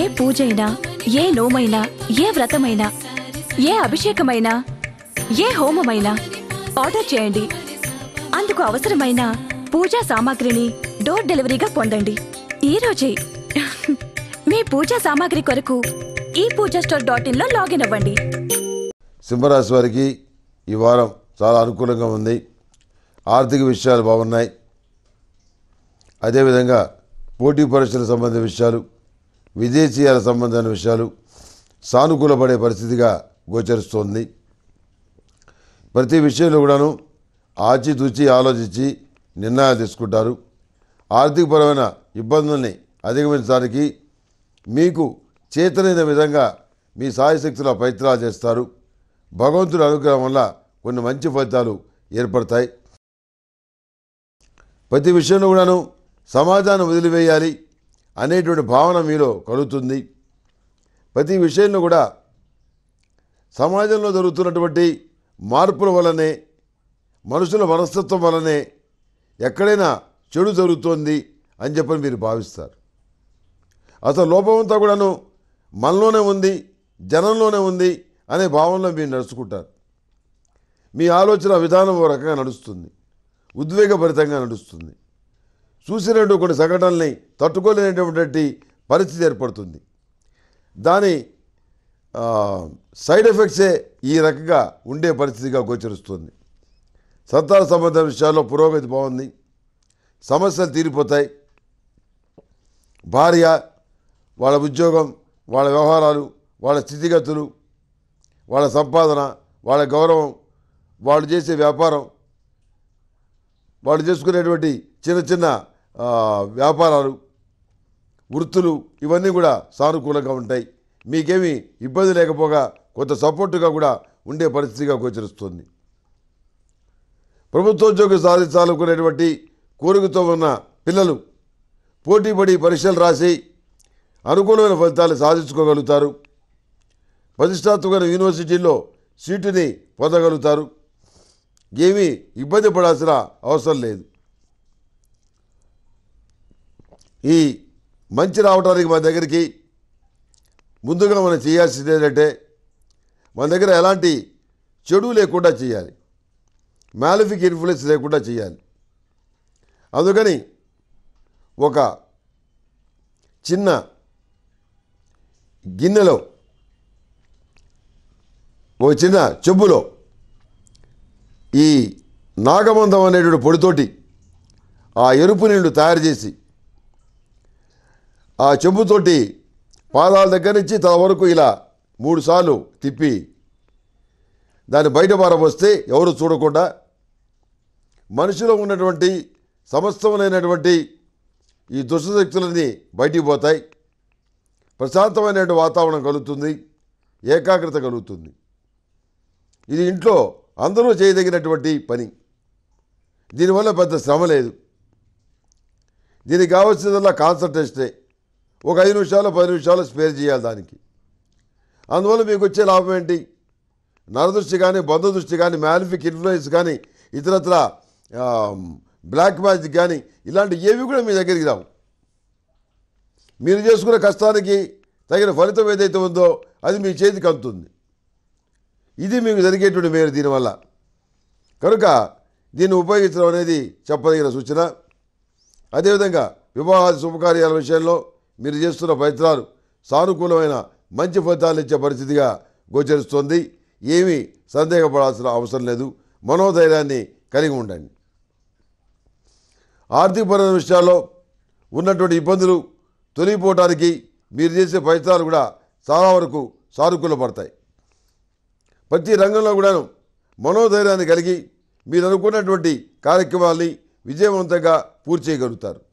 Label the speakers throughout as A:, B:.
A: ఏ పూజైనా ఏ నోమైనా ఏ వ్రతమైనా ఏ అభిషేకమైనా ఏ హోమమైనా ఆర్డర్ చేయండి అందుకు అవసరమైన పూజా సామాగ్రిని డోర్ డెలివరీగా పొందండి ఈ రోజే మీ పూజా సామాగ్రి కొరకు ఈ పూజా స్టోర్ డాట్ ఇన్ లో లాగిన్ అవ్వండి
B: సింహరాశి వారికి ఈ వారం చాలా అనుకూలంగా ఉంది ఆర్థిక విషయాలు బాగున్నాయి అదేవిధంగా పోటీ పరీక్షలకు సంబంధించిన విషయాలు విదేశీయాల సంబంధమైన విషయాలు సానుకూలపడే పరిస్థితిగా గోచరిస్తోంది ప్రతి విషయంలో కూడాను ఆచితూచి ఆలోచించి నిర్ణయాలు తీసుకుంటారు ఆర్థికపరమైన ఇబ్బందుల్ని అధిగమించడానికి మీకు చేతనైన విధంగా మీ సాయశక్తుల ప్రయత్నాలు చేస్తారు భగవంతుడి అనుగ్రహం వల్ల కొన్ని మంచి ఫలితాలు ఏర్పడతాయి ప్రతి విషయంలో కూడాను సమాజాన్ని వదిలివేయాలి అనేటువంటి భావన మీలో కలుగుతుంది ప్రతి విషయంలో కూడా సమాజంలో జరుగుతున్నటువంటి మార్పుల వల్లనే మనుషుల మనస్తత్వం వల్లనే ఎక్కడైనా చెడు జరుగుతోంది అని చెప్పని మీరు భావిస్తారు అసలు లోపమంతా కూడాను మనలోనే ఉంది జనంలోనే ఉంది అనే భావనలో మీరు నడుచుకుంటారు మీ ఆలోచన విధానం ఓ రకంగా నడుస్తుంది ఉద్వేగభరితంగా నడుస్తుంది చూసినట్టు కొన్ని సంఘటనల్ని తట్టుకోలేనటువంటి పరిస్థితి ఏర్పడుతుంది దాని ఆ, సైడ్ ఎఫెక్ట్సే ఈ రకంగా ఉండే పరిస్థితిగా గోచరిస్తుంది సంతాన సంబంధ విషయాల్లో పురోగతి బాగుంది సమస్యలు తీరిపోతాయి భార్య వాళ్ళ ఉద్యోగం వాళ్ళ వ్యవహారాలు వాళ్ళ స్థితిగతులు వాళ్ళ సంపాదన వాళ్ళ గౌరవం వాళ్ళు చేసే వ్యాపారం వాళ్ళు చేసుకునేటువంటి చిన్న చిన్న ఆ, వ్యాపారాలు వృత్తులు ఇవన్నీ కూడా సానుకూలంగా ఉంటాయి మీకేమీ ఇబ్బంది లేకపోగా కొంత సపోర్టుగా కూడా ఉండే పరిస్థితిగా గోచరిస్తుంది ప్రభుత్వోద్యోగం సాధించాలనుకునేటువంటి కోరికతో ఉన్న పిల్లలు పోటీపడి పరీక్షలు రాసి అనుకూలమైన ఫలితాలు సాధించుకోగలుగుతారు ప్రతిష్టాత్మకమైన యూనివర్సిటీల్లో సీటుని పొందగలుగుతారు ఏమీ ఇబ్బంది పడాల్సిన అవసరం లేదు ఈ మంచి రావడానికి మన దగ్గరికి ముందుగా మనం చేయాల్సింది ఏంటంటే మన దగ్గర ఎలాంటి చెడు లేకుండా చేయాలి మ్యాలిఫిక్ ఇన్ఫ్లుయెన్స్ లేకుండా చేయాలి అందుకని ఒక చిన్న గిన్నెలో ఒక చిన్న చెంబులో ఈ నాగమందం అనేటువంటి పొడితోటి ఆ ఎరుపు నీళ్లు తయారు చేసి ఆ చెంబుతోటి పాదాల దగ్గర నుంచి తల వరకు ఇలా మూడు సార్లు తిప్పి దాన్ని బయట పారబోస్తే ఎవరు చూడకుండా మనిషిలో ఉన్నటువంటి సమస్తమైనటువంటి ఈ దుష్టశక్తులన్నీ బయటికి పోతాయి ప్రశాంతమైనటువంటి వాతావరణం కలుగుతుంది ఏకాగ్రత కలుగుతుంది ఇది ఇంట్లో అందరూ చేయదగినటువంటి పని దీనివల్ల పెద్ద శ్రమ లేదు దీనికి కావాల్సిందల్లా కాన్సన్ట్రేషనే ఒక ఐదు నిమిషాలు పది నిమిషాలు స్పేర్ చేయాలి దానికి అందువల్ల మీకు వచ్చే లాభం ఏంటి నరదృష్టి కానీ బంధు దృష్టి కానీ మ్యాలిఫిక్ ఇన్ఫ్లుయెన్స్ కానీ ఇతరత్ర ఆ, బ్లాక్ మ్యాజిక్ కానీ ఇలాంటి ఏవి కూడా మీ దగ్గరికి రావు మీరు చేసుకున్న కష్టానికి తగిన ఫలితం ఏదైతే ఉందో అది మీ చేతికి అందుతుంది ఇది మీకు జరిగేటువంటి మేలు దీనివల్ల కనుక దీన్ని ఉపయోగించడం అనేది చెప్పదగిన సూచన అదేవిధంగా వివాహాది శుభకార్యాల విషయంలో మీరు చేస్తున్న ప్రయత్నాలు సానుకూలమైన మంచి ఫలితాలు ఇచ్చే పరిస్థితిగా గోచరిస్తోంది ఏమీ సందేహపడాల్సిన అవసరం లేదు మనోధైర్యాన్ని కలిగి ఉండండి ఆర్థికపరమైన విషయాల్లో ఉన్నటువంటి ఇబ్బందులు తొలగిపోవడానికి మీరు చేసే ప్రయత్నాలు కూడా చాలా వరకు సానుకూలపడతాయి ప్రతి రంగంలో కూడాను మనోధైర్యాన్ని కలిగి మీరు అనుకున్నటువంటి కార్యక్రమాల్ని విజయవంతంగా పూర్తి చేయగలుగుతారు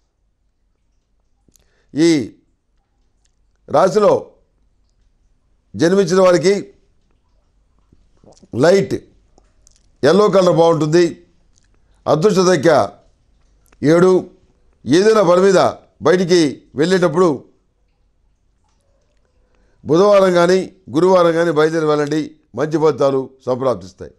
B: ఈ రాశిలో జన్మించిన వారికి లైట్ ఎల్లో కలర్ బాగుంటుంది అదృష్ట సంఖ్య ఏడు ఏదైనా పని మీద బయటికి వెళ్ళేటప్పుడు బుధవారం కానీ గురువారం కానీ బయలుదేరి వెళ్ళండి మంచి ఫలితాలు సంప్రాప్తిస్తాయి